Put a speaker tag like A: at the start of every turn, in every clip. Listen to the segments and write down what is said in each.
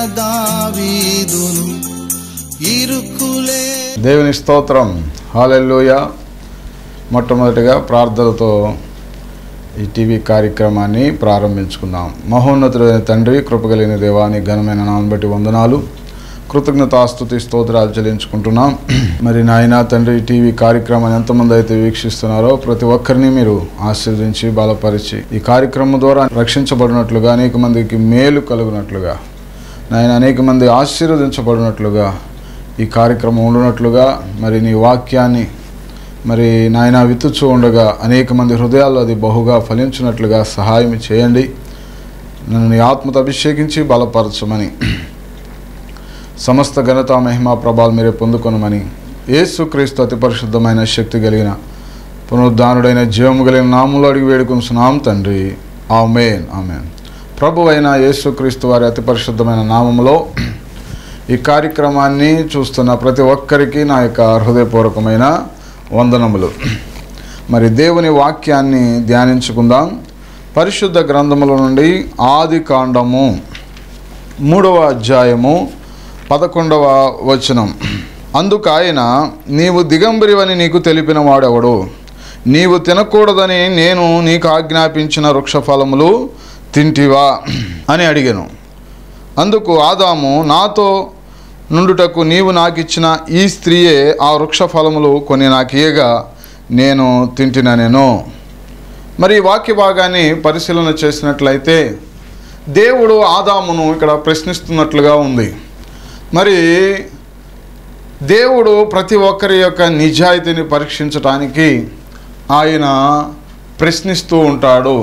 A: దావీదును ఇరుకులే
B: దేవుని స్తోత్రం హాలెల్లుయ మొట్టమొదటిగా ప్రార్థనతో ఈ టీవీ కార్యక్రమాన్ని ప్రారంభించుకుందాం మహోన్నతుడైన తండ్రి కృపగలిగిన దేవాని ఘనమైన నామం బట్టి వందనాలు కృతజ్ఞతాస్తుతి స్తోత్రాలు చెల్లించుకుంటున్నాం మరి నాయన తండ్రి ఈ టీవీ కార్యక్రమాన్ని ఎంతమంది అయితే వీక్షిస్తున్నారో ప్రతి ఒక్కరిని మీరు ఆశీర్వదించి బలపరిచి ఈ కార్యక్రమం ద్వారా రక్షించబడినట్లుగా అనేక మందికి మేలు కలుగునట్లుగా నాయన అనేక మంది ఆశీర్వదించబడినట్లుగా ఈ కార్యక్రమం ఉండునట్లుగా మరి నీ వాక్యాన్ని మరి నాయన విత్తుచూ ఉండగా అనేక మంది హృదయాల్లో అది బహుగా ఫలించినట్లుగా సహాయం చేయండి నన్ను నీ ఆత్మతో అభిషేకించి బలపరచమని సమస్త ఘనత మహిమ ప్రభావాలు మీరే పొందుకొనమని యేసుక్రీస్తు అతి పరిశుద్ధమైన శక్తి కలిగిన పునరుద్ధానుడైన జీవము కలిగిన నామంలో అడిగి వేడుకుంటున్నాం తండ్రి ఆమెన్ ఆమెన్ ప్రభు అయిన యేసుక్రీస్తు వారి అతి పరిశుద్ధమైన నామములో ఈ కార్యక్రమాన్ని చూస్తున్న ప్రతి ఒక్కరికి నా యొక్క హృదయపూర్వకమైన వందనములు మరి దేవుని వాక్యాన్ని ధ్యానించుకుందాం పరిశుద్ధ గ్రంథముల నుండి ఆది కాండము మూడవ అధ్యాయము పదకొండవ వచనం అందుకు ఆయన నీవు దిగంబరివని నీకు తెలిపిన వాడెవడు నీవు తినకూడదని నేను నీకు ఆజ్ఞాపించిన వృక్షఫలములు తింటివా అని అడిగాను అందుకు ఆదాము నాతో నుండుటకు నీవు నాకిచ్చిన ఈ స్త్రీయే ఆ వృక్ష ఫలములు కొన్ని నాకు ఇయ్యగా నేను తింటిననేను మరి ఈ వాక్య భాగాన్ని పరిశీలన చేసినట్లయితే దేవుడు ఆదామును ఇక్కడ ప్రశ్నిస్తున్నట్లుగా ఉంది మరి దేవుడు ప్రతి ఒక్కరి యొక్క నిజాయితీని పరీక్షించటానికి ఆయన ప్రశ్నిస్తూ ఉంటాడు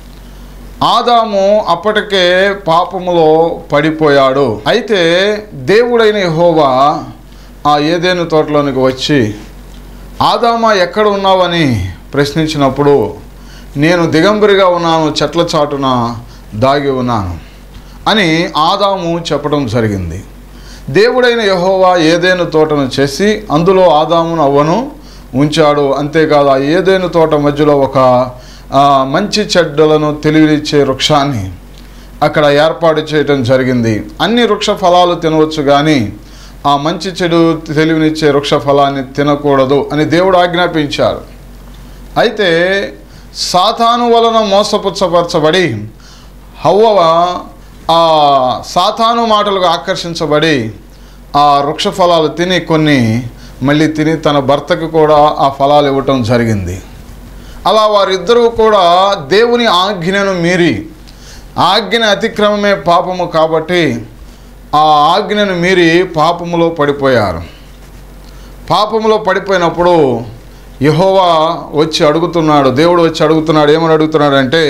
B: ఆదాము అప్పటికే పాపములో పడిపోయాడు అయితే దేవుడైన యెహోవా ఆ ఏదేను తోటలోనికి వచ్చి ఆదామా ఎక్కడ ఉన్నావని ప్రశ్నించినప్పుడు నేను దిగంబరిగా ఉన్నాను చెట్ల చాటున దాగి ఉన్నాను అని ఆదాము చెప్పడం జరిగింది దేవుడైన యెహోవా ఏదేను తోటను చేసి అందులో ఆదామును అవ్వను ఉంచాడు అంతేకాదు ఆ ఏదేను తోట మధ్యలో ఒక ఆ, మంచి చెడ్డలను తెలివినిచ్చే వృక్షాన్ని అక్కడ ఏర్పాటు చేయటం జరిగింది అన్ని వృక్ష ఫలాలు తినవచ్చు కానీ ఆ మంచి చెడు తెలివినిచ్చే వృక్ష ఫలాన్ని తినకూడదు అని దేవుడు ఆజ్ఞాపించారు అయితే సాతాను వలన మోసపుచ్చపరచబడి హవ్వ ఆ సాతాను మాటలకు ఆకర్షించబడి ఆ వృక్ష ఫలాలు తిని కొన్ని మళ్ళీ తిని తన భర్తకు కూడా ఆ ఫలాలు ఇవ్వటం జరిగింది అలా వారిద్దరూ కూడా దేవుని ఆజ్ఞను మీరి ఆజ్ఞ అతిక్రమమే పాపము కాబట్టి ఆ ఆజ్ఞను మీరి పాపములో పడిపోయారు పాపములో పడిపోయినప్పుడు యహోవా వచ్చి అడుగుతున్నాడు దేవుడు వచ్చి అడుగుతున్నాడు ఏమని అడుగుతున్నాడంటే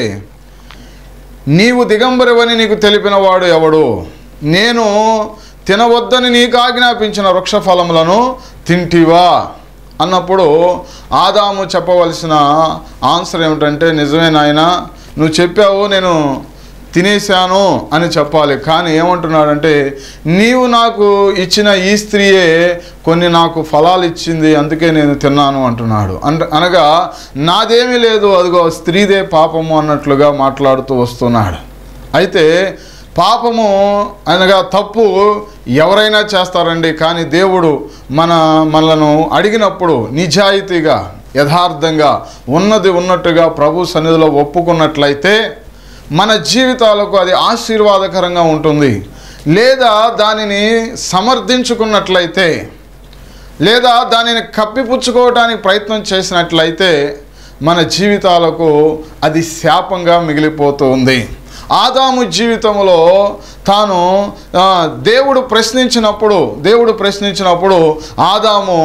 B: నీవు దిగంబరివని నీకు తెలిపిన వాడు ఎవడు నేను తినవద్దని నీకు ఆజ్ఞాపించిన వృక్ష ఫలములను తింటివా అన్నప్పుడు ఆదాము చెప్పవలసిన ఆన్సర్ ఏమిటంటే నిజమే నాయన నువ్వు చెప్పావు నేను తినేశాను అని చెప్పాలి కానీ ఏమంటున్నాడంటే నీవు నాకు ఇచ్చిన ఈ స్త్రీయే కొన్ని నాకు ఫలాలు ఇచ్చింది అందుకే నేను తిన్నాను అంటున్నాడు అంట అనగా నాదేమీ లేదు అదిగో స్త్రీదే పాపము అన్నట్లుగా మాట్లాడుతూ వస్తున్నాడు అయితే పాపము అనగా తప్పు ఎవరైనా చేస్తారండి కానీ దేవుడు మన మనలను అడిగినప్పుడు నిజాయితీగా యథార్థంగా ఉన్నది ఉన్నట్టుగా ప్రభు సన్నిధిలో ఒప్పుకున్నట్లయితే మన జీవితాలకు అది ఆశీర్వాదకరంగా ఉంటుంది లేదా దానిని సమర్థించుకున్నట్లయితే లేదా దానిని కప్పిపుచ్చుకోవడానికి ప్రయత్నం చేసినట్లయితే మన జీవితాలకు అది శాపంగా మిగిలిపోతూ ఉంది ఆదాము జీవితంలో తాను ఆ, దేవుడు ప్రశ్నించినప్పుడు దేవుడు ప్రశ్నించినప్పుడు ఆదాము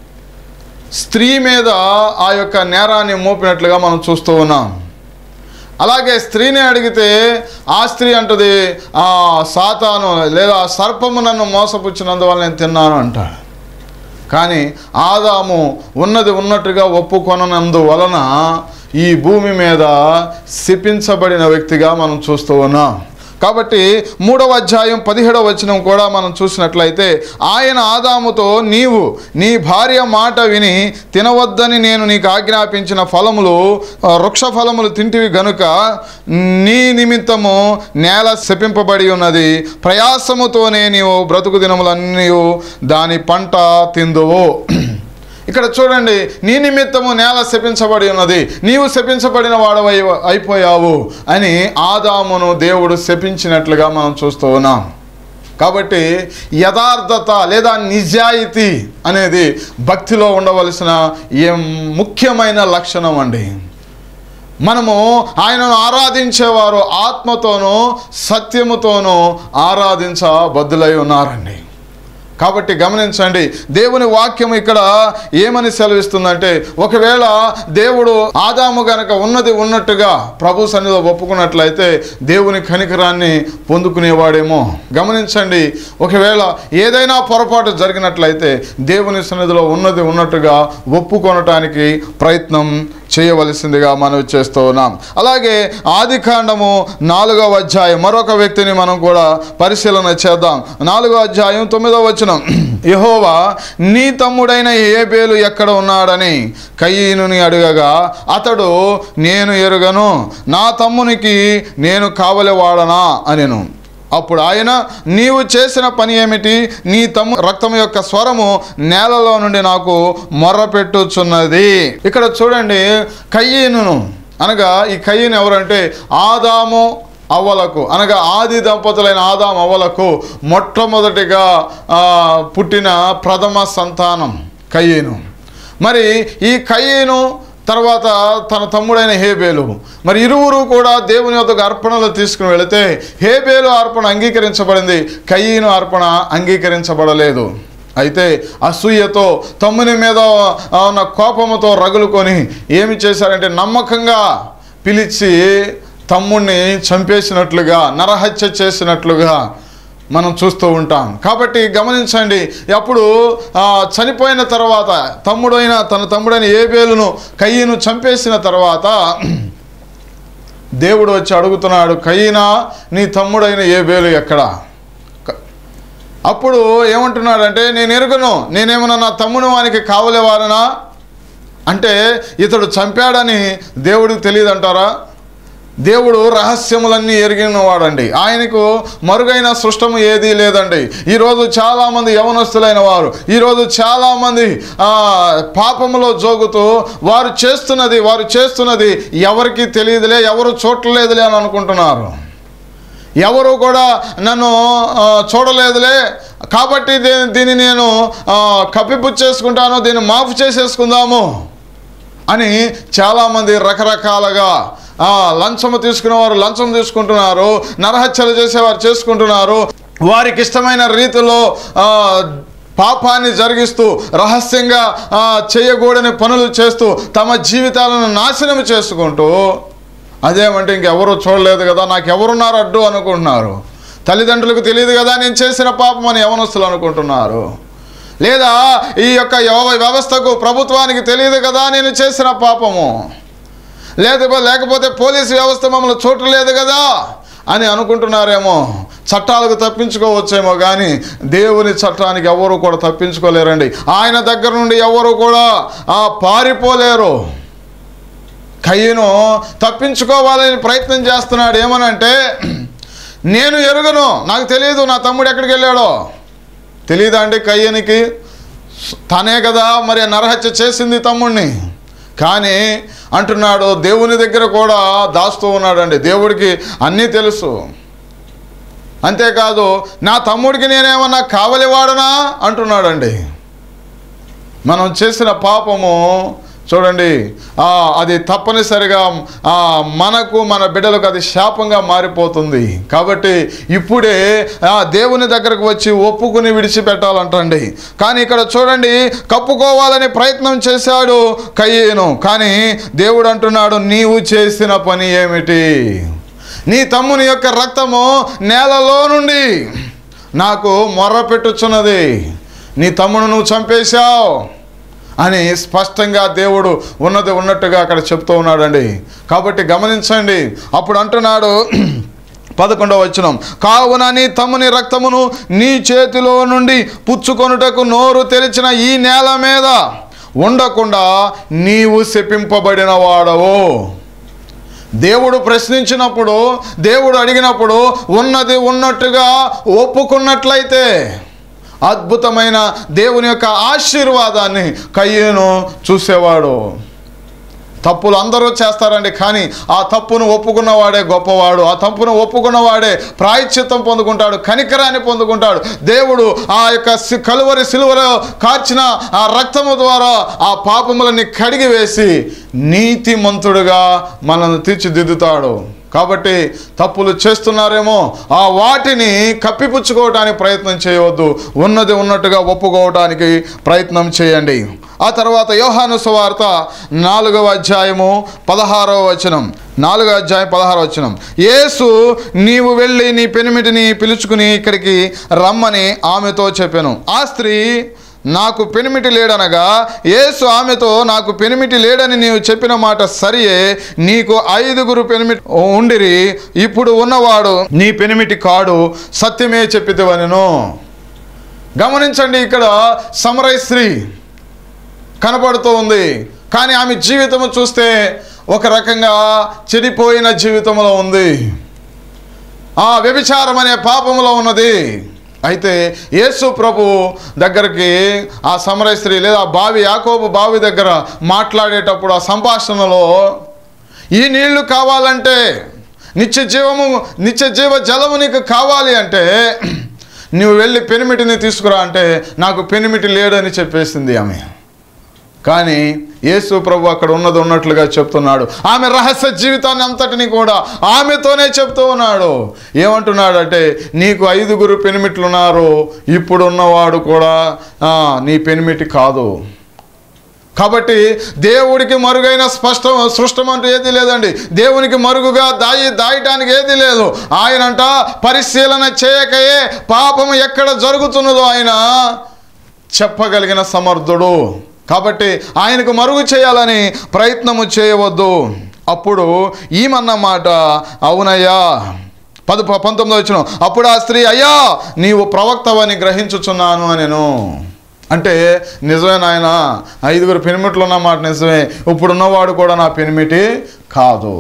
B: స్త్రీ మీద ఆ యొక్క నేరాన్ని మోపినట్లుగా మనం చూస్తూ ఉన్నాం అలాగే స్త్రీని అడిగితే ఆ స్త్రీ అంటది ఆ సాతాను లేదా సర్పము నన్ను మోసపుచ్చినందువల్ల నేను తిన్నాను అంటాడు కానీ ఆదాము ఉన్నది ఉన్నట్టుగా ఒప్పుకొనందు వలన ఈ భూమి మీద శపించబడిన వ్యక్తిగా మనం చూస్తూ ఉన్నాం కాబట్టి మూడవ అధ్యాయం పదిహేడవ వచనం కూడా మనం చూసినట్లయితే ఆయన ఆదాముతో నీవు నీ భార్య మాట విని తినవద్దని నేను నీకు ఆజ్ఞాపించిన ఫలములు ఆ, వృక్ష ఫలములు తింటివి గనుక నీ నిమిత్తము నేల శపింపబడి ఉన్నది ప్రయాసముతోనే నీవు బ్రతుకు దినములన్నీ దాని పంట తిందువు ఇక్కడ చూడండి నీ నిమిత్తము నేల శపించబడి ఉన్నది నీవు శపించబడిన వాడవై అయిపోయావు అని ఆదామును దేవుడు శపించినట్లుగా మనం చూస్తూ ఉన్నాం కాబట్టి యథార్థత లేదా నిజాయితీ అనేది భక్తిలో ఉండవలసిన ఏ ముఖ్యమైన లక్షణం అండి మనము ఆయనను ఆరాధించేవారు ఆత్మతోనూ సత్యముతోనూ ఆరాధించబద్దులై ఉన్నారండి కాబట్టి గమనించండి దేవుని వాక్యం ఇక్కడ ఏమని సెలవిస్తుందంటే ఒకవేళ దేవుడు ఆదాము గనక ఉన్నది ఉన్నట్టుగా ప్రభు సన్నిధిలో ఒప్పుకున్నట్లయితే దేవుని కనికరాన్ని పొందుకునేవాడేమో గమనించండి ఒకవేళ ఏదైనా పొరపాటు జరిగినట్లయితే దేవుని సన్నిధిలో ఉన్నది ఉన్నట్టుగా ఒప్పుకొనటానికి ప్రయత్నం చేయవలసిందిగా మనవి చేస్తూ ఉన్నాం అలాగే ఆది కాండము నాలుగవ అధ్యాయం మరొక వ్యక్తిని మనం కూడా పరిశీలన చేద్దాం నాలుగో అధ్యాయం తొమ్మిదవ వచనం యహోవా నీ తమ్ముడైన ఏబేలు ఎక్కడ ఉన్నాడని కయ్యనుని అడగగా అతడు నేను ఎరుగను నా తమ్మునికి నేను కావలివాడనా అనెను అప్పుడు ఆయన నీవు చేసిన పని ఏమిటి నీ తమ్ము రక్తం యొక్క స్వరము నేలలో నుండి నాకు మొర్రపెట్టుచున్నది ఇక్కడ చూడండి కయ్యను అనగా ఈ కయ్యను ఎవరంటే ఆదాము అవ్వలకు అనగా ఆది దంపతులైన ఆదాం అవ్వలకు మొట్టమొదటిగా ఆ, పుట్టిన ప్రథమ సంతానం కయ్యను మరి ఈ కయ్యను తర్వాత తన తమ్ముడైన హేబేలు మరి ఇరువురు కూడా దేవుని యొద్దకు అర్పణలు తీసుకుని వెళితే హేబేలు అర్పణ అంగీకరించబడింది కయ్యను అర్పణ అంగీకరించబడలేదు అయితే అసూయతో తమ్ముని మీద ఆ, ఉన్న కోపముతో రగులుకొని ఏమి చేశారంటే నమ్మకంగా పిలిచి తమ్ముణ్ణి చంపేసినట్లుగా నరహత్య చేసినట్లుగా మనం చూస్తూ ఉంటాం కాబట్టి గమనించండి అప్పుడు ఆ, చనిపోయిన తర్వాత తమ్ముడైన తన తమ్ముడైన ఏబేలును కయ్యను చంపేసిన తర్వాత దేవుడు వచ్చి అడుగుతున్నాడు కయ్యనా నీ తమ్ముడైన ఏబేలు ఎక్కడా క- అప్పుడు ఏమంటున్నాడంటే నేను ఎరుగను నేనేమన్నా నా తమ్ముడు వానికి కావలేవారనా అంటే ఇతడు చంపాడని దేవుడికి తెలియదంటారా దేవుడు రహస్యములన్నీ ఎరిగిన వాడండి ఆయనకు మరుగైన సృష్టము ఏదీ లేదండి ఈరోజు చాలామంది యవనస్తులైన వారు ఈరోజు చాలామంది ఆ, పాపములో జోగుతూ వారు చేస్తున్నది వారు చేస్తున్నది ఎవరికి తెలియదులే ఎవరు చూడలేదులే అని అనుకుంటున్నారు ఎవరు కూడా నన్ను ఆ, చూడలేదులే కాబట్టి దీని దీన్ని నేను ఆ, కప్పిపుచ్చేసుకుంటాను దీన్ని మాఫ్ చేసేసుకుందాము అని చాలామంది రకరకాలుగా ఆ, లంచము తీసుకునేవారు లంచం తీసుకుంటున్నారు నరహత్యలు చేసేవారు చేసుకుంటున్నారు వారికి ఇష్టమైన రీతిలో ఆ, పాపాన్ని జరిగిస్తూ రహస్యంగా ఆ, చేయకూడని పనులు చేస్తూ తమ జీవితాలను నాశనం చేసుకుంటూ అదేమంటే ఇంకెవరు చూడలేదు కదా నాకు ఎవరున్నారు అడ్డు అనుకుంటున్నారు తల్లిదండ్రులకు తెలియదు కదా నేను చేసిన పాపం అని యవనస్తులు అనుకుంటున్నారు లేదా ఈ యొక్క యవ- వ్యవస్థకు ప్రభుత్వానికి తెలియదు కదా నేను చేసిన పాపము లేదా లేకపోతే పోలీసు వ్యవస్థ మమ్మల్ని చూడలేదు కదా అని అనుకుంటున్నారేమో చట్టాలకు తప్పించుకోవచ్చేమో కానీ దేవుని చట్టానికి ఎవరు కూడా తప్పించుకోలేరండి ఆయన దగ్గర నుండి ఎవరు కూడా ఆ పారిపోలేరు కయ్యను తప్పించుకోవాలని ప్రయత్నం చేస్తున్నాడు ఏమనంటే నేను ఎరుగను నాకు తెలియదు నా తమ్ముడు ఎక్కడికి వెళ్ళాడో తెలియదా అండి కయ్యనికి తనే కదా మరి నరహత్య చేసింది తమ్ముడిని కానీ అంటున్నాడు దేవుని దగ్గర కూడా దాస్తూ ఉన్నాడండి దేవుడికి అన్నీ తెలుసు అంతేకాదు నా తమ్ముడికి నేనేమన్నా కావలివాడనా అంటున్నాడండి మనం చేసిన పాపము చూడండి ఆ, అది తప్పనిసరిగా ఆ, మనకు మన బిడ్డలకు అది శాపంగా మారిపోతుంది కాబట్టి ఇప్పుడే ఆ, దేవుని దగ్గరకు వచ్చి ఒప్పుకుని విడిచిపెట్టాలంటండి కానీ ఇక్కడ చూడండి కప్పుకోవాలని ప్రయత్నం చేశాడు కయ్యేను కానీ దేవుడు అంటున్నాడు నీవు చేసిన పని ఏమిటి నీ తమ్ముని యొక్క రక్తము నేలలో నుండి నాకు మొర్ర పెట్టుచున్నది నీ తమ్ముడు నువ్వు చంపేశావు అని స్పష్టంగా దేవుడు ఉన్నది ఉన్నట్టుగా అక్కడ చెప్తూ ఉన్నాడండి కాబట్టి గమనించండి అప్పుడు అంటున్నాడు పదకొండవ వచనం కావున నీ తమ్ముని రక్తమును నీ చేతిలో నుండి పుచ్చుకొనుటకు నోరు తెరిచిన ఈ నేల మీద ఉండకుండా నీవు శపింపబడిన వాడవు దేవుడు ప్రశ్నించినప్పుడు దేవుడు అడిగినప్పుడు ఉన్నది ఉన్నట్టుగా ఒప్పుకున్నట్లయితే అద్భుతమైన దేవుని యొక్క ఆశీర్వాదాన్ని కయ్యను చూసేవాడు తప్పులు అందరూ చేస్తారండి కానీ ఆ తప్పును ఒప్పుకున్నవాడే గొప్పవాడు ఆ తప్పును ఒప్పుకున్నవాడే ప్రాయశ్చిత్తం పొందుకుంటాడు కనికరాన్ని పొందుకుంటాడు దేవుడు ఆ యొక్క సి- కలువరి సిలువలో కార్చిన ఆ రక్తము ద్వారా ఆ పాపములని కడిగి వేసి నీతిమంతుడుగా మనల్ని తీర్చిదిద్దుతాడు కాబట్టి తప్పులు చేస్తున్నారేమో ఆ వాటిని కప్పిపుచ్చుకోవడానికి ప్రయత్నం చేయవద్దు ఉన్నది ఉన్నట్టుగా ఒప్పుకోవడానికి ప్రయత్నం చేయండి ఆ తర్వాత యోహాను సువార్త నాలుగవ అధ్యాయము పదహారవ వచనం నాలుగవ అధ్యాయం పదహారవ వచనం యేసు నీవు వెళ్ళి నీ పెనిమిటిని పిలుచుకుని ఇక్కడికి రమ్మని ఆమెతో చెప్పాను ఆ స్త్రీ నాకు పెనిమిటి లేడనగా యేసు ఆమెతో నాకు పెనిమిటి లేడని నీవు చెప్పిన మాట సరియే నీకు ఐదుగురు పెనిమిటి ఉండిరి ఇప్పుడు ఉన్నవాడు నీ పెనిమిటి కాడు సత్యమే చెప్పిదివనెను గమనించండి ఇక్కడ సమరై స్త్రీ కనపడుతూ ఉంది కానీ ఆమె జీవితము చూస్తే ఒక రకంగా చెడిపోయిన జీవితంలో ఉంది ఆ వ్యభిచారం అనే పాపములో ఉన్నది అయితే యేసు ప్రభు దగ్గరికి ఆ సమరయ స్త్రీ లేదా ఆ బావి యాకోబు బావి దగ్గర మాట్లాడేటప్పుడు ఆ సంభాషణలో ఈ నీళ్లు కావాలంటే నిత్య జీవము నిత్య జీవ జలము నీకు కావాలి అంటే నువ్వు వెళ్ళి పెనిమిటిని తీసుకురా అంటే నాకు పెనిమిటి లేడని చెప్పేసింది ఆమె కానీ యేసు ప్రభు అక్కడ ఉన్నది ఉన్నట్లుగా చెప్తున్నాడు ఆమె రహస్య జీవితాన్ని అంతటిని కూడా ఆమెతోనే చెప్తూ ఉన్నాడు ఏమంటున్నాడంటే నీకు ఐదుగురు పెనిమిట్లు ఉన్నారు ఇప్పుడు ఉన్నవాడు కూడా ఆ, నీ పెనిమిటి కాదు కాబట్టి దేవుడికి మరుగైన స్పష్టం సృష్టం అంటూ ఏది లేదండి దేవునికి మరుగుగా దాయి దాయటానికి ఏది లేదు ఆయనంట పరిశీలన చేయకయే పాపం ఎక్కడ జరుగుతున్నదో ఆయన చెప్పగలిగిన సమర్థుడు కాబట్టి ఆయనకు మరుగు చేయాలని ప్రయత్నము చేయవద్దు అప్పుడు ఈమన్న మాట అవునయ్యా పది ప- పంతొమ్మిది వచ్చిన అప్పుడు ఆ స్త్రీ అయ్యా నీవు ప్రవక్తవని గ్రహించుచున్నాను అనెను అంటే నిజమే నాయన ఐదుగురు పెనిమిట్లు ఉన్న మాట నిజమే ఇప్పుడున్నవాడు కూడా నా పెనిమిటి కాదు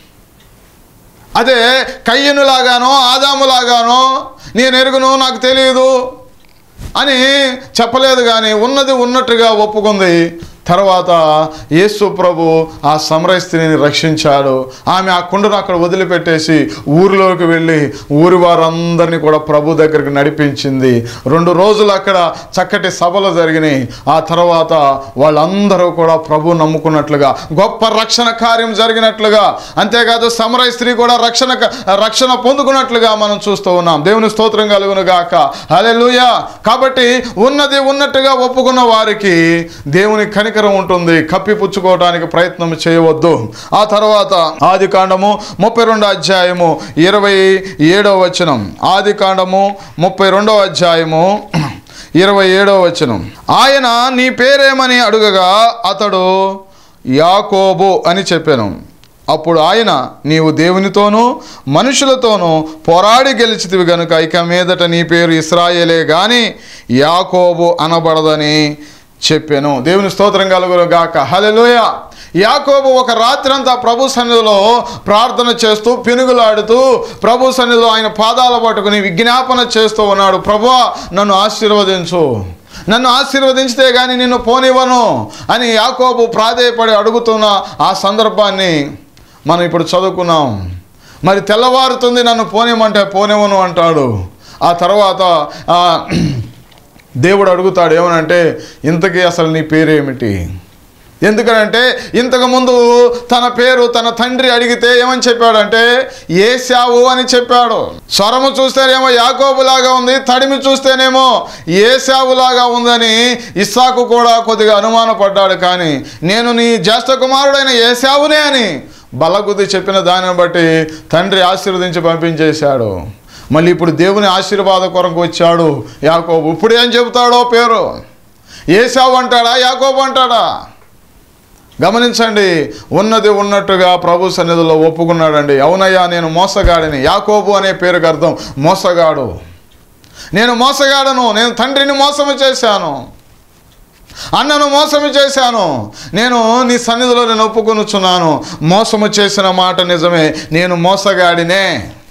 B: అదే కయ్యనులాగానో ఆదాములాగానో నేను ఎరుగును నాకు తెలియదు అని చెప్పలేదు కానీ ఉన్నది ఉన్నట్టుగా ఒప్పుకుంది తర్వాత యేసు ప్రభు ఆ సమరయ స్త్రీని రక్షించాడు ఆమె ఆ కుండను అక్కడ వదిలిపెట్టేసి ఊరిలోకి వెళ్ళి ఊరి వారందరినీ కూడా ప్రభు దగ్గరికి నడిపించింది రెండు రోజులు అక్కడ చక్కటి సభలు జరిగినాయి ఆ తర్వాత వాళ్ళందరూ కూడా ప్రభు నమ్ముకున్నట్లుగా గొప్ప రక్షణ కార్యం జరిగినట్లుగా అంతేకాదు సమరయ స్త్రీ కూడా రక్షణ రక్షణ పొందుకున్నట్లుగా మనం చూస్తూ ఉన్నాం దేవుని స్తోత్రం కలుగును గాక హల్లెలూయా కాబట్టి ఉన్నది ఉన్నట్టుగా ఒప్పుకున్న వారికి దేవుని కనికరం ఉంటుంది కప్పిపుచ్చుకోవడానికి ప్రయత్నం చేయవద్దు ఆ తర్వాత ఆది కాండము ముప్పై రెండో అధ్యాయము ఇరవై ఏడవ వచనం ఆది కాండము ముప్పై రెండవ అధ్యాయము ఇరవై ఏడవ వచనం ఆయన నీ పేరేమని అడుగగా అతడు యాకోబు అని చెప్పాను అప్పుడు ఆయన నీవు దేవునితోనూ మనుషులతోనూ పోరాడి గెలిచితివి గనుక ఇక మీదట నీ పేరు ఇస్రాయేలే గాని యాకోబు అనబడదని చెప్పాను దేవుని స్తోత్రం కలుగును గాక హల్లెలూయ యాకోబు ఒక రాత్రంతా ప్రభు సన్నిధిలో ప్రార్థన చేస్తూ పెనుగులాడుతూ ప్రభు సన్నిధిలో ఆయన పాదాల పట్టుకుని విజ్ఞాపన చేస్తూ ఉన్నాడు ప్రభువా నన్ను ఆశీర్వదించు నన్ను ఆశీర్వదించితే కానీ నిన్ను పోనివ్వను అని యాకోబు ప్రాధేయపడి అడుగుతున్న ఆ సందర్భాన్ని మనం ఇప్పుడు చదువుకున్నాం మరి తెల్లవారుతుంది నన్ను పోనివ్వమంటే పోనివ్వను అంటాడు ఆ తర్వాత ఆ, దేవుడు అడుగుతాడు ఏమనంటే ఇంతకీ అసలు నీ పేరేమిటి ఎందుకనంటే ఇంతకుముందు తన పేరు తన తండ్రి అడిగితే ఏమని చెప్పాడంటే ఏశావు అని చెప్పాడు స్వరము చూస్తేనేమో యాకోబులాగా ఉంది తడిమి చూస్తేనేమో ఏశావులాగా ఉందని ఇస్సాకు కూడా కొద్దిగా అనుమానపడ్డాడు కానీ నేను నీ జ్యేష్ఠ కుమారుడైన ఏశావునే అని బలగుద్ది చెప్పిన దానిని బట్టి తండ్రి ఆశీర్వదించి పంపించేశాడు మళ్ళీ ఇప్పుడు దేవుని ఆశీర్వాద కొరకు వచ్చాడు యాకోబు ఇప్పుడు ఏం చెబుతాడో పేరు ఏసావు అంటాడా యాకోబు అంటాడా గమనించండి ఉన్నది ఉన్నట్టుగా ప్రభు సన్నిధిలో ఒప్పుకున్నాడండి అవునయ్యా నేను మోసగాడిని యాకోబు అనే పేరుకి అర్థం మోసగాడు నేను మోసగాడను నేను తండ్రిని మోసము చేశాను అన్నను మోసము చేశాను నేను నీ సన్నిధిలో నేను ఒప్పుకొనుచున్నాను మోసము చేసిన మాట నిజమే నేను మోసగాడినే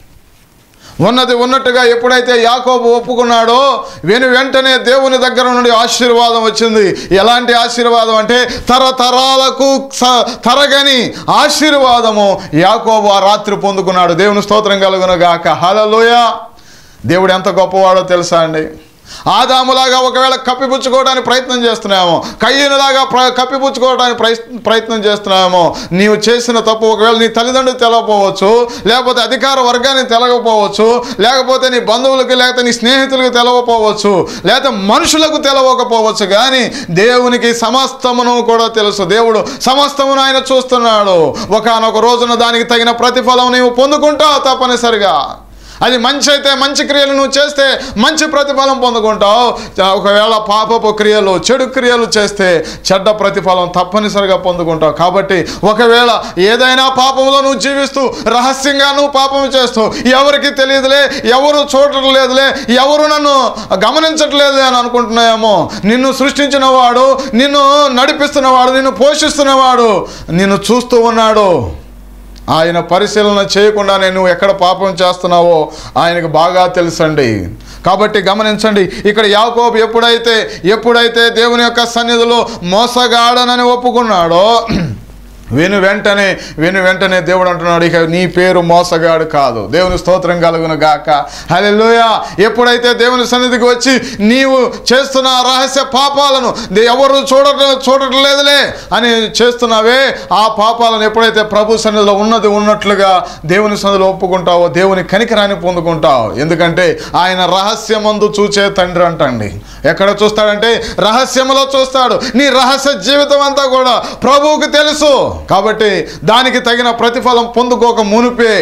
B: ఉన్నది ఉన్నట్టుగా ఎప్పుడైతే యాకోబు ఒప్పుకున్నాడో వెను వెంటనే దేవుని దగ్గర నుండి ఆశీర్వాదం వచ్చింది ఎలాంటి ఆశీర్వాదం అంటే తరతరాలకు స- తరగని ఆశీర్వాదము యాకోబు ఆ రాత్రి పొందుకున్నాడు దేవుని స్తోత్రం కలుగును గాక హలలోయ దేవుడు ఎంత గొప్పవాడో తెలుసా అండి ఆదాములాగా ఒకవేళ కప్పిపుచ్చుకోవడానికి ప్రయత్నం చేస్తున్నామో కయ్యనులాగా ప్ర కప్పిపుచ్చుకోవడానికి ప్రయత్- ప్రయత్నం చేస్తున్నామో నీవు చేసిన తప్పు ఒకవేళ నీ తల్లిదండ్రులు తెలవకపోవచ్చు లేకపోతే అధికార వర్గానికి తెలవకపోవచ్చు లేకపోతే నీ బంధువులకి లేకపోతే నీ స్నేహితులకు తెలవకపోవచ్చు లేకపోతే మనుషులకు తెలవకపోవచ్చు కానీ దేవునికి సమస్తమును కూడా తెలుసు దేవుడు సమస్తమును ఆయన చూస్తున్నాడు ఒకనొక రోజున దానికి తగిన ప్రతిఫలం నీవు పొందుకుంటావు తప్పనిసరిగా అది మంచి అయితే మంచి క్రియలు నువ్వు చేస్తే మంచి ప్రతిఫలం పొందుకుంటావు ఒకవేళ పాపపు క్రియలు చెడు క్రియలు చేస్తే చెడ్డ ప్రతిఫలం తప్పనిసరిగా పొందుకుంటావు కాబట్టి ఒకవేళ ఏదైనా పాపంలో నువ్వు జీవిస్తూ రహస్యంగా నువ్వు పాపం చేస్తూ ఎవరికి తెలియదులే ఎవరు చూడటం లేదులే ఎవరు నన్ను గమనించట్లేదు అని అనుకుంటున్నాయేమో నిన్ను సృష్టించిన వాడు నిన్ను నడిపిస్తున్నవాడు నిన్ను పోషిస్తున్నవాడు నిన్ను చూస్తూ ఉన్నాడు ఆయన పరిశీలన చేయకుండానే నువ్వు ఎక్కడ పాపం చేస్తున్నావో ఆయనకు బాగా తెలుసండి కాబట్టి గమనించండి ఇక్కడ యాకోబు ఎప్పుడైతే ఎప్పుడైతే దేవుని యొక్క సన్నిధిలో మోసగాడనని ఒప్పుకున్నాడో విను వెంటనే విను వెంటనే దేవుడు అంటున్నాడు ఇక నీ పేరు మోసగాడు కాదు దేవుని స్తోత్రం కలుగును గాక హల్లెలూయా ఎప్పుడైతే దేవుని సన్నిధికి వచ్చి నీవు చేస్తున్న ఆ రహస్య పాపాలను దే- ఎవరు చూడటం చూడటం లేదులే అని చేస్తున్నావే ఆ పాపాలను ఎప్పుడైతే ప్రభు సన్నిధిలో ఉన్నది ఉన్నట్లుగా దేవుని సన్నిధిలో ఒప్పుకుంటావో దేవుని కనికరాన్ని పొందుకుంటావు ఎందుకంటే ఆయన రహస్యమందు చూచే తండ్రి అంటండి ఎక్కడ చూస్తాడంటే రహస్యములో చూస్తాడు నీ రహస్య జీవితం అంతా కూడా ప్రభువుకు తెలుసు కాబట్టి దానికి తగిన ప్రతిఫలం పొందుకోక మునిపే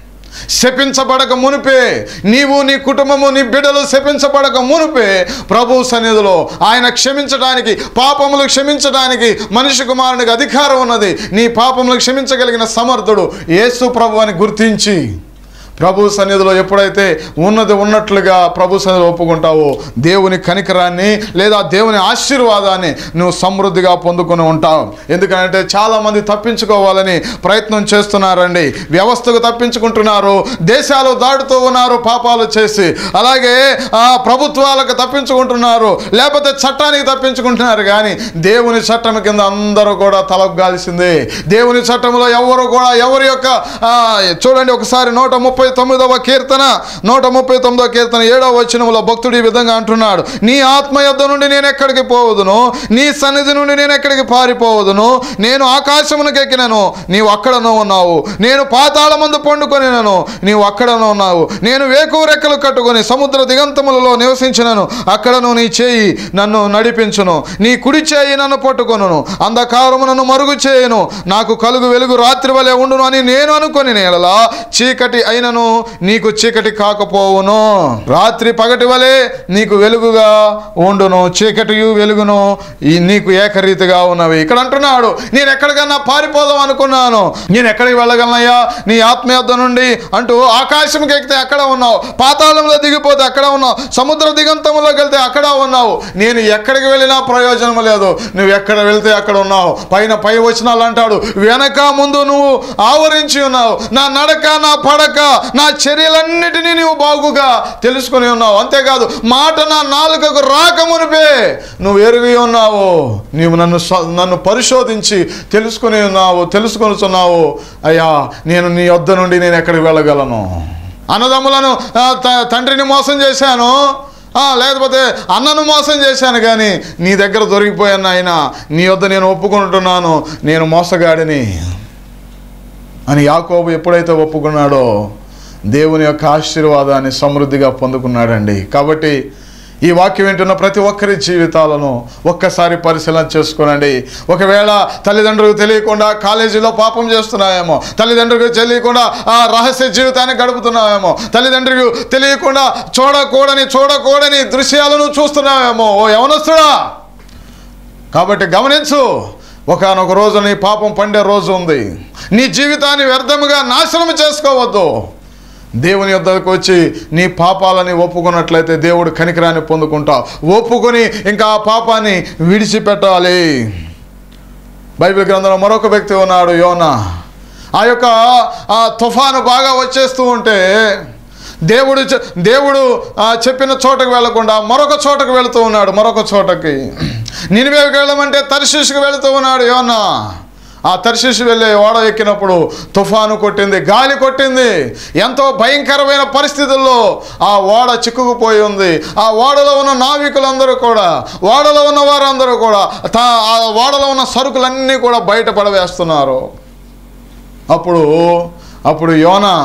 B: శపించబడక మునిపే నీవు నీ కుటుంబము నీ బిడ్డలు శపించబడక మునిపే ప్రభు సన్నిధిలో ఆయన క్షమించడానికి పాపములు క్షమించడానికి మనిషి కుమారునికి అధికారం ఉన్నది నీ పాపములు క్షమించగలిగిన సమర్థుడు యేసు ప్రభు అని గుర్తించి ప్రభు సన్నిధిలో ఎప్పుడైతే ఉన్నది ఉన్నట్లుగా ప్రభు సన్నిధిలో ఒప్పుకుంటావో దేవుని కనికరాన్ని లేదా దేవుని ఆశీర్వాదాన్ని నువ్వు సమృద్ధిగా పొందుకొని ఉంటావు ఎందుకంటే చాలామంది తప్పించుకోవాలని ప్రయత్నం చేస్తున్నారండి వ్యవస్థకు తప్పించుకుంటున్నారు దేశాలు దాటుతూ ఉన్నారు పాపాలు చేసి అలాగే ఆ ప్రభుత్వాలకు తప్పించుకుంటున్నారు లేకపోతే చట్టానికి తప్పించుకుంటున్నారు కానీ దేవుని చట్టం కింద అందరూ కూడా తలగాల్సిందే దేవుని చట్టంలో ఎవరు కూడా ఎవరి యొక్క ఆ, చూడండి ఒకసారి నూట ముప్పై తొమ్మిదవ కీర్తన నూట ముప్పై తొమ్మిదవ కీర్తన ఏడవ వచనంలో భక్తుడు ఈ విధంగా అంటున్నాడు నీ ఆత్మ యొద్ద నుండి నేను ఎక్కడికి పోవదును నీ సన్నిధి నుండి నేను ఎక్కడికి పారిపోవదును నేను ఆకాశమునకు ఎక్కినను నీవు అక్కడను ఉన్నావు నేను పాతాళ మందు పండుకొనినను నీవు అక్కడను ఉన్నావు నేను వేకువ రెక్కలు కట్టుకొని సముద్ర దిగంతములలో నివసించినను అక్కడను నీ చేయి నన్ను నడిపించును నీ కుడి చేయి నన్ను పట్టుకొనును అంధకారము నన్ను మరుగు చేయను నాకు కలుగు వెలుగు రాత్రి వలె ఉండును అని నేను అనుకొని నేలలా చీకటి అయినను నీకు చీకటి కాకపోవును రాత్రి పగటి వలె నీకు వెలుగుగా ఉండును చీకటియు వెలుగును ఈ నీకు ఏకరీతిగా ఉన్నవి ఇక్కడ అంటున్నాడు నేను ఎక్కడికన్నా పారిపోదాం అనుకున్నాను నేను ఎక్కడికి వెళ్ళగలనయ్యా నీ ఆత్మీయత నుండి అంటూ ఆకాశంకి ఎక్కితే అక్కడ ఉన్నావు పాతాళంలో దిగిపోతే అక్కడ ఉన్నావు సముద్ర దిగంతంలోకి వెళ్తే అక్కడ ఉన్నావు నేను ఎక్కడికి వెళ్ళినా ప్రయోజనం లేదు నువ్వు ఎక్కడ వెళ్తే అక్కడ ఉన్నావు పైన పై వచనాలు అంటాడు వెనక ముందు నువ్వు ఆవరించి ఉన్నావు నా నడక నా పడక నా చర్యలన్నిటినీ నువ్వు బాగుగా తెలుసుకొని ఉన్నావు అంతేకాదు మాట నా నాలుకకు రాక మునిపే నువ్వు ఎరిగి ఉన్నావు నీవు నన్ను స- నన్ను పరిశోధించి తెలుసుకొని ఉన్నావు తెలుసుకొనుచున్నావు అయ్యా నేను నీ వద్ద నుండి నేను ఎక్కడికి వెళ్ళగలను అన్నదమ్ములను ఆ, త- తండ్రిని మోసం చేశాను ఆ, లేకపోతే అన్నను మోసం చేశాను కానీ నీ దగ్గర దొరికిపోయాను ఆయన నీ వద్ద నేను ఒప్పుకుంటున్నాను నేను మోసగాడిని అని యాకోబు ఎప్పుడైతే ఒప్పుకున్నాడో దేవుని యొక్క ఆశీర్వాదాన్ని సమృద్ధిగా పొందుకున్నాడండి కాబట్టి ఈ వాక్యం వింటున్న ప్రతి ఒక్కరి జీవితాలను ఒక్కసారి పరిశీలన చేసుకోనండి ఒకవేళ తల్లిదండ్రులకు తెలియకుండా కాలేజీలో పాపం చేస్తున్నావేమో తల్లిదండ్రులకు తెలియకుండా ఆ రహస్య జీవితాన్ని గడుపుతున్నావేమో తల్లిదండ్రులకు తెలియకుండా చూడకూడని చూడకూడని దృశ్యాలను చూస్తున్నావేమో ఓ యవనస్తుడా కాబట్టి గమనించు ఒకనొక రోజు నీ పాపం పండే రోజు ఉంది నీ జీవితాన్ని వ్యర్థముగా నాశనం చేసుకోవద్దు దేవుని యొద్దకు వచ్చి నీ పాపాలని ఒప్పుకున్నట్లయితే దేవుడు కనికరాన్ని పొందుకుంటావు ఒప్పుకొని ఇంకా ఆ పాపాన్ని విడిచిపెట్టాలి బైబిల్ గ్రంథంలో మరొక వ్యక్తి ఉన్నాడు యోనా ఆ యొక్క ఆ తుఫాను బాగా వచ్చేస్తూ ఉంటే దేవుడు చె- దేవుడు ఆ, చెప్పిన చోటకు వెళ్లకుండా మరొక చోటకు వెళుతూ ఉన్నాడు మరొక చోటకి నినివేకి వెళ్ళమంటే తర్శీసుకు వెళుతూ ఉన్నాడు యోనా ఆ తర్శీసు వెళ్ళే ఓడ ఎక్కినప్పుడు తుఫాను కొట్టింది గాలి కొట్టింది ఎంతో భయంకరమైన పరిస్థితుల్లో ఆ ఓడ చిక్కుకుపోయి ఉంది ఆ ఓడలో ఉన్న నావికులందరూ కూడా ఓడలో ఉన్న వారందరూ కూడా తా ఆ ఓడలో ఉన్న సరుకులన్నీ కూడా బయట పడవేస్తున్నారు అప్పుడు అప్పుడు యోనా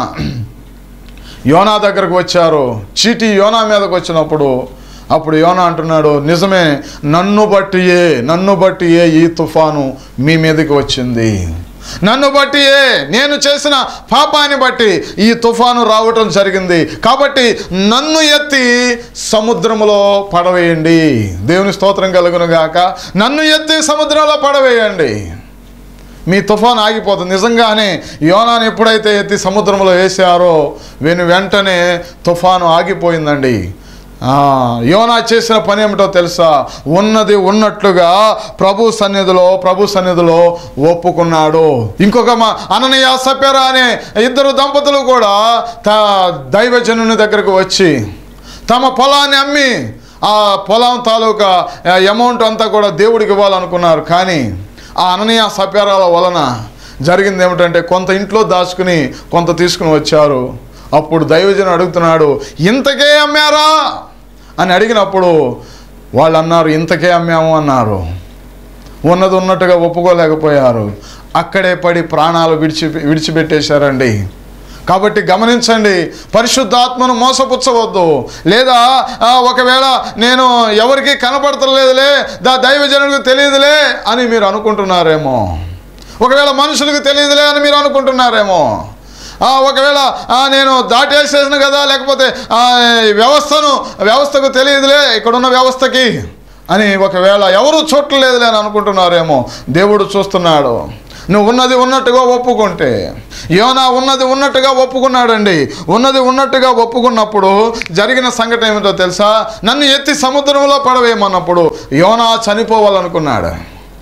B: యోనా దగ్గరకు వచ్చారు చీటీ యోనా మీదకి వచ్చినప్పుడు అప్పుడు యోనా అంటున్నాడు నిజమే నన్ను బట్టియే నన్ను బట్టియే ఈ తుఫాను మీ మీదకి వచ్చింది నన్ను బట్టియే నేను చేసిన పాపాన్ని బట్టి ఈ తుఫాను రావటం జరిగింది కాబట్టి నన్ను ఎత్తి సముద్రములో పడవేయండి దేవుని స్తోత్రం కలుగును గాక నన్ను ఎత్తి సముద్రంలో పడవేయండి మీ తుఫాన్ ఆగిపోతుంది నిజంగానే యోనాను ఎప్పుడైతే ఎత్తి సముద్రంలో వేసారో వెను వెంటనే తుఫాను ఆగిపోయిందండి ఆ, యోనా చేసిన పని ఏమిటో తెలుసా ఉన్నది ఉన్నట్లుగా ప్రభు సన్నిధిలో ప్రభు సన్నిధిలో ఒప్పుకున్నాడు ఇంకొక మా అననీయ సప్యరా అనే ఇద్దరు దంపతులు కూడా త దైవజనుని దగ్గరకు వచ్చి తమ పొలాన్ని అమ్మి ఆ పొలం తాలూకా అమౌంట్ అంతా కూడా దేవుడికి ఇవ్వాలనుకున్నారు కానీ ఆ అననీయ సప్యారాల వలన జరిగింది ఏమిటంటే కొంత ఇంట్లో దాచుకుని కొంత తీసుకుని వచ్చారు అప్పుడు దైవజనం అడుగుతున్నాడు ఇంతకే అమ్మారా అని అడిగినప్పుడు వాళ్ళు అన్నారు ఇంతకే అమ్మాము అన్నారు ఉన్నది ఉన్నట్టుగా ఒప్పుకోలేకపోయారు అక్కడే పడి ప్రాణాలు విడిచి విడిచిపెట్టేశారండి కాబట్టి గమనించండి పరిశుద్ధాత్మను మోసపుచ్చవద్దు లేదా ఆ, ఒకవేళ నేను ఎవరికి కనపడతలేదులే దా దైవజనుడికి తెలియదులే అని మీరు అనుకుంటున్నారేమో ఒకవేళ మనుషులకు తెలియదులే అని మీరు అనుకుంటున్నారేమో ఆ, ఒకవేళ ఆ, నేను దాటేసేసిన కదా లేకపోతే ఆ, ఈ వ్యవస్థను వ్యవస్థకు తెలియదులే ఇక్కడున్న వ్యవస్థకి అని ఒకవేళ ఎవరు చూడలేదులే అని అనుకుంటున్నారేమో దేవుడు చూస్తున్నాడు నువ్వు ఉన్నది ఉన్నట్టుగా ఒప్పుకుంటే యోనా ఉన్నది ఉన్నట్టుగా ఒప్పుకున్నాడండి ఉన్నది ఉన్నట్టుగా ఒప్పుకున్నప్పుడు జరిగిన సంఘటన ఏమిటో తెలుసా నన్ను ఎత్తి సముద్రంలో పడవేయమన్నప్పుడు యోనా చనిపోవాలనుకున్నాడు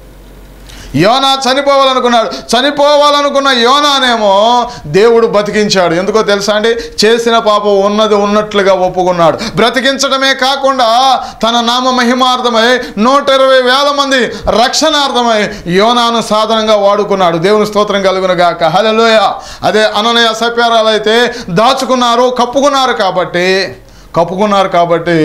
B: యోనా చనిపోవాలనుకున్నాడు చనిపోవాలనుకున్న యోనానేమో దేవుడు బతికించాడు ఎందుకో తెలుసా అండి చేసిన పాపం ఉన్నది ఉన్నట్లుగా ఒప్పుకున్నాడు బ్రతికించడమే కాకుండా తన నామ మహిమార్థమై నూట ఇరవై వేల మంది రక్షణార్థమై యోనాను సాధనంగా వాడుకున్నాడు దేవుని స్తోత్రం కలుగును గాక హలోయ అదే అననయ సప్యారాలు అయితే దాచుకున్నారు కప్పుకున్నారు కాబట్టి కప్పుకున్నారు కాబట్టి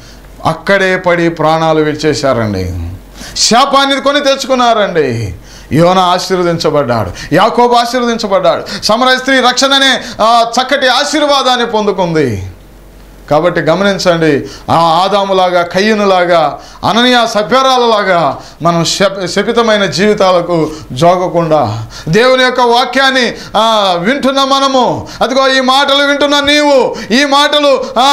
B: అక్కడే పడి ప్రాణాలు విడిచేశారండి శాపాన్ని కొని తెచ్చుకున్నారండి యోన ఆశీర్వదించబడ్డాడు యాకోబు ఆశీర్వదించబడ్డాడు సమరయ స్త్రీ రక్షణనే ఆ, చక్కటి ఆశీర్వాదాన్ని పొందుకుంది కాబట్టి గమనించండి ఆ ఆదాములాగా కయ్యనులాగా అననీయ సభ్యరాలలాగా మనం శప శపితమైన జీవితాలకు జోగకుండా దేవుని యొక్క వాక్యాన్ని ఆ, వింటున్న మనము అదిగో ఈ మాటలు వింటున్న నీవు ఈ మాటలు ఆ,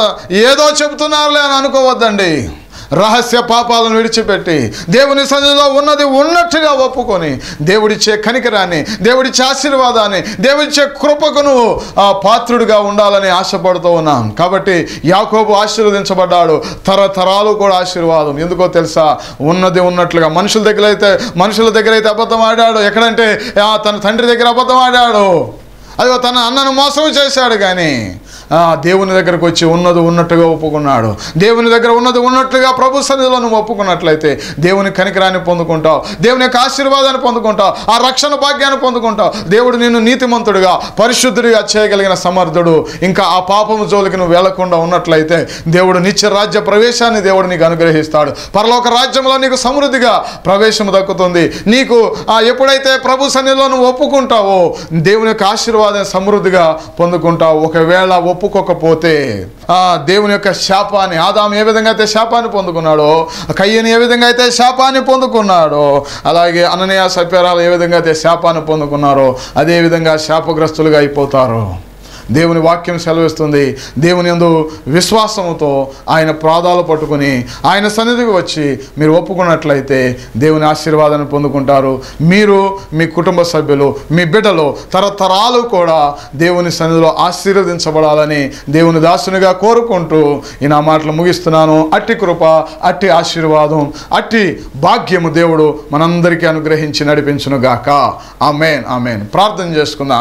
B: ఏదో చెబుతున్నారులే అని అనుకోవద్దండి రహస్య పాపాలను విడిచిపెట్టి దేవుని సన్నిధిలో ఉన్నది ఉన్నట్టుగా ఒప్పుకొని దేవుడిచ్చే కనికరాన్ని దేవుడిచ్చే ఆశీర్వాదాన్ని దేవుడిచ్చే కృపకు నువ్వు ఆ పాత్రుడిగా ఉండాలని ఆశపడుతూ ఉన్నాం కాబట్టి యాకోబు ఆశీర్వదించబడ్డాడు తరతరాలు కూడా ఆశీర్వాదం ఎందుకో తెలుసా ఉన్నది ఉన్నట్లుగా మనుషుల దగ్గర అయితే మనుషుల దగ్గర అయితే అబద్ధం ఆడాడు ఎక్కడంటే ఆ, తన తండ్రి దగ్గర అబద్ధం ఆడాడు అదిగో తన అన్నను మోసం చేశాడు కానీ ఆ, దేవుని దగ్గరకు వచ్చి ఉన్నది ఉన్నట్టుగా ఒప్పుకున్నాడు దేవుని దగ్గర ఉన్నది ఉన్నట్లుగా ప్రభు సన్నిధిలో నువ్వు ఒప్పుకున్నట్లయితే దేవుని కనికరాన్ని పొందుకుంటావు దేవుని యొక్క ఆశీర్వాదాన్ని పొందుకుంటావు ఆ రక్షణ భాగ్యాన్ని పొందుకుంటావు దేవుడు నిన్ను నీతిమంతుడిగా పరిశుద్ధుడిగా చేయగలిగిన సమర్థుడు ఇంకా ఆ పాపము జోలికి నువ్వు వెళ్లకుండా ఉన్నట్లయితే దేవుడు నిత్య రాజ్య ప్రవేశాన్ని దేవుడు నీకు అనుగ్రహిస్తాడు పరలోక రాజ్యంలో నీకు సమృద్ధిగా ప్రవేశం దక్కుతుంది నీకు ఆ, ఎప్పుడైతే ప్రభు సన్నిధిలో నువ్వు ఒప్పుకుంటావో దేవుని యొక్క ఆశీర్వాదం సమృద్ధిగా పొందుకుంటావు ఒకవేళ ఒప్పుకోకపోతే ఆ దేవుని యొక్క శాపాన్ని ఆదాం ఏ విధంగా అయితే శాపాన్ని పొందుకున్నాడో కయ్యని ఏ విధంగా అయితే శాపాన్ని పొందుకున్నాడో అలాగే అననీయ సప్యరాలు ఏ విధంగా అయితే శాపాన్ని పొందుకున్నారో అదే విధంగా శాపగ్రస్తులుగా అయిపోతారు దేవుని వాక్యం సెలవిస్తుంది దేవుని యందు విశ్వాసముతో ఆయన ప్రాదాలు పట్టుకుని ఆయన సన్నిధికి వచ్చి మీరు ఒప్పుకున్నట్లయితే దేవుని ఆశీర్వాదాన్ని పొందుకుంటారు మీరు మీ కుటుంబ సభ్యులు మీ బిడ్డలు తరతరాలు కూడా దేవుని సన్నిధిలో ఆశీర్వదించబడాలని దేవుని దాసునిగా కోరుకుంటూ ఈ నా మాటలు ముగిస్తున్నాను అట్టి కృప అట్టి ఆశీర్వాదం అట్టి భాగ్యము దేవుడు మనందరికీ అనుగ్రహించి నడిపించును గాక ఆమెన్ ఆమెన్ ప్రార్థన చేసుకుందాం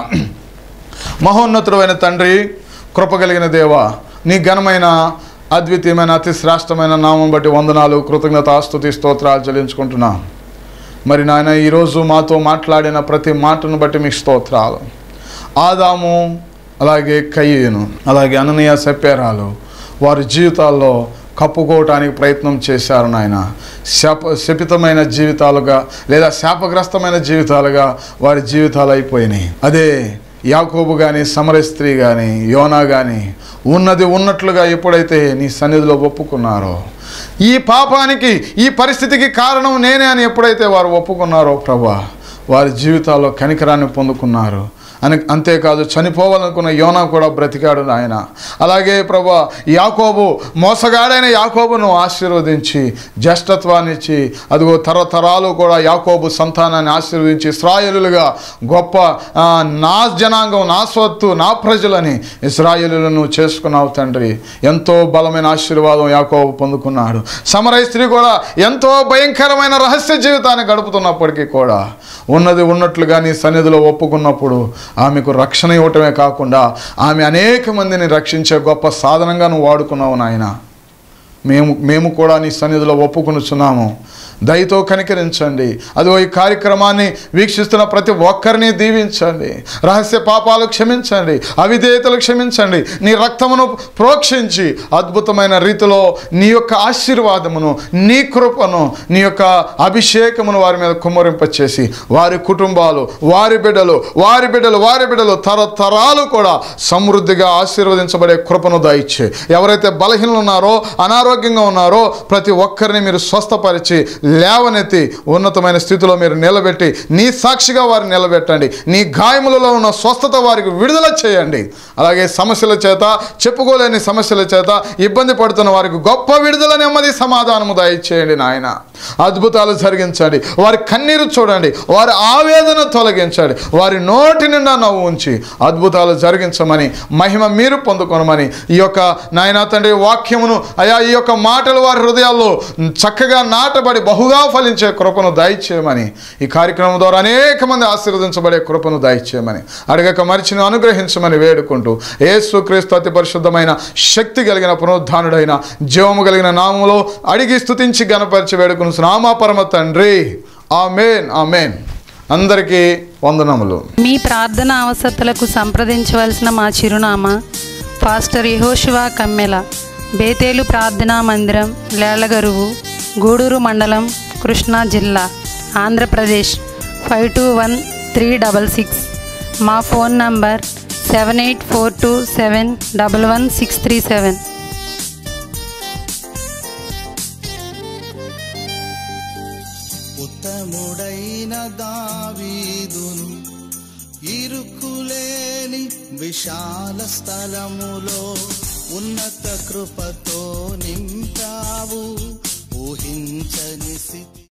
B: మహోన్నతుడైన తండ్రి కృప కలిగిన దేవ నీ ఘనమైన అద్వితీయమైన అతి శ్రేష్టమైన నామం బట్టి వందనాలు కృతజ్ఞత స్తుతి స్తోత్రాలు చెల్లించుకుంటున్నాం మరి నాయన ఈరోజు మాతో మాట్లాడిన ప్రతి మాటను బట్టి మీకు స్తోత్రాలు ఆదాము అలాగే కయ్యను అలాగే అననీయ సెప్పేరాలు వారి జీవితాల్లో కప్పుకోవటానికి ప్రయత్నం చేశారు నాయన శాప శపితమైన జీవితాలుగా లేదా శాపగ్రస్తమైన జీవితాలుగా వారి జీవితాలు అయిపోయినాయి అదే యాకోబు కానీ సమర స్త్రీ కానీ యోనా కానీ ఉన్నది ఉన్నట్లుగా ఎప్పుడైతే నీ సన్నిధిలో ఒప్పుకున్నారో ఈ పాపానికి ఈ పరిస్థితికి కారణం నేనే అని ఎప్పుడైతే వారు ఒప్పుకున్నారో ప్రభా వారి జీవితాల్లో కనికరాన్ని పొందుకున్నారు అని అంతేకాదు చనిపోవాలనుకున్న యోనా కూడా బ్రతికాడు నాయన అలాగే ప్రభా యాకోబు మోసగాడైన యాకోబును ఆశీర్వదించి జ్యేష్ఠత్వాన్ని ఇచ్చి అదిగో తరతరాలు కూడా యాకోబు సంతానాన్ని ఆశీర్వదించి ఇస్రాయేలులుగా గొప్ప ఆ, నా జనాంగం నా స్వత్తు నా ప్రజలని ఇస్రాయేలులను చేసుకున్నావు తండ్రి ఎంతో బలమైన ఆశీర్వాదం యాకోబు పొందుకున్నాడు సమరయ స్త్రీ కూడా ఎంతో భయంకరమైన రహస్య జీవితాన్ని గడుపుతున్నప్పటికీ కూడా ఉన్నది ఉన్నట్లుగా నీ సన్నిధిలో ఒప్పుకున్నప్పుడు ఆమెకు రక్షణ ఇవ్వటమే కాకుండా ఆమె అనేక మందిని రక్షించే గొప్ప సాధనంగా నువ్వు వాడుకున్నావు నాయన మేము మేము కూడా నీ సన్నిధిలో ఒప్పుకొనుచున్నాము దయతో కనికరించండి అదిగో ఈ కార్యక్రమాన్ని వీక్షిస్తున్న ప్రతి ఒక్కరిని దీవించండి రహస్య పాపాలు క్షమించండి అవిధేయతలు క్షమించండి నీ రక్తమును ప్రోక్షించి అద్భుతమైన రీతిలో నీ యొక్క ఆశీర్వాదమును నీ కృపను నీ యొక్క అభిషేకమును వారి మీద కుమ్మరింపచేసి వారి కుటుంబాలు వారి బిడ్డలు వారి బిడ్డలు వారి బిడ్డలు తరతరాలు కూడా సమృద్ధిగా ఆశీర్వదించబడే కృపను దయచే ఎవరైతే బలహీనలు ఉన్నారో అనారోగ్యంగా ఉన్నారో ప్రతి ఒక్కరిని మీరు స్వస్థపరిచి లేవనెత్తి ఉన్నతమైన స్థితిలో మీరు నిలబెట్టి నీ సాక్షిగా వారిని నిలబెట్టండి నీ గాయములలో ఉన్న స్వస్థత వారికి విడుదల చేయండి అలాగే సమస్యల చేత చెప్పుకోలేని సమస్యల చేత ఇబ్బంది పడుతున్న వారికి గొప్ప విడుదల నెమ్మది సమాధానము దయచేయండి నాయన అద్భుతాలు జరిగించండి వారి కన్నీరు చూడండి వారి ఆవేదన తొలగించండి వారి నోటి నిండా నవ్వు ఉంచి అద్భుతాలు జరిగించమని మహిమ మీరు పొందుకొనమని ఈ యొక్క నాయన తండ్రి వాక్యమును అయా ఈ యొక్క మాటలు వారి హృదయాల్లో చక్కగా నాటబడి బహుగా ఫలించే కృపను దయచేయమని ఈ కార్యక్రమం ద్వారా అనేక మంది ఆశీర్వదించబడే కృపను దయచేయమని అడగక మరిచిన అనుగ్రహించమని వేడుకుంటూ యేసు క్రీస్తు అతి పరిశుద్ధమైన శక్తి కలిగిన పునరుద్ధానుడైన జీవము కలిగిన నామములో అడిగి స్తుతించి గణపరిచి వేడుకుని నామా పరమ తండ్రి ఆమెన్ ఆమెన్ అందరికీ వందనములు
C: మీ ప్రార్థన అవసరతలకు సంప్రదించవలసిన మా చిరునామా పాస్టర్ యహోశివా కమ్మెల బేతేలు ప్రార్థనా మందిరం లేలగరువు గూడూరు మండలం కృష్ణా జిల్లా Andhra Pradesh five two one three double six మా phone number seven eight four two seven double one six three seven
A: ఉత్తముడైన దావీదును ఇరుకులేని విశాల స్థలములో ఉన్నత కృపతో నింపావు ఊహించని స్థితి